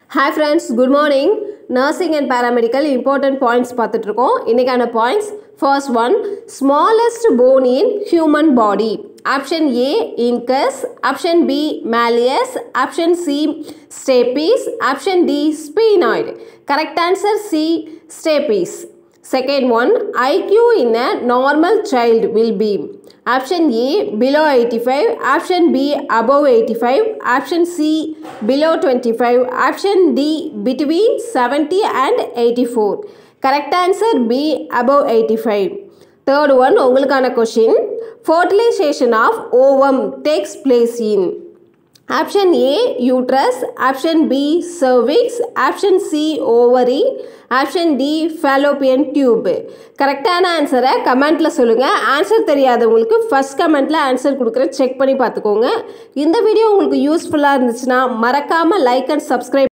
Hi friends good morning nursing and paramedical important points பார்த்துட்ருக்கோம் இன்றைக்கான points first one smallest bone in human body option A incus option B malleus option C stapes option D sphenoid correct answer C stapes Second one, IQ in a normal child will be option A below 85, option B above 85, option C below 25, option D between 70 and 84. Correct answer B above 85. Third one, உங்களுக்கான question. Fertilization of ovum takes place in option A uterus option B cervix option C ovary option D fallopian tube கரெக்டான ஆன்சரை கமெண்ட்டில் சொல்லுங்கள் answer தெரியாதவங்களுக்கு first கமெண்ட்டில் answer கொடுக்குறேன் check பண்ணி பார்த்துக்கோங்க இந்த வீடியோ உங்களுக்கு யூஸ்ஃபுல்லாக இருந்துச்சுன்னா மறக்காமல் லைக் அண்ட் சப்ஸ்கிரைப்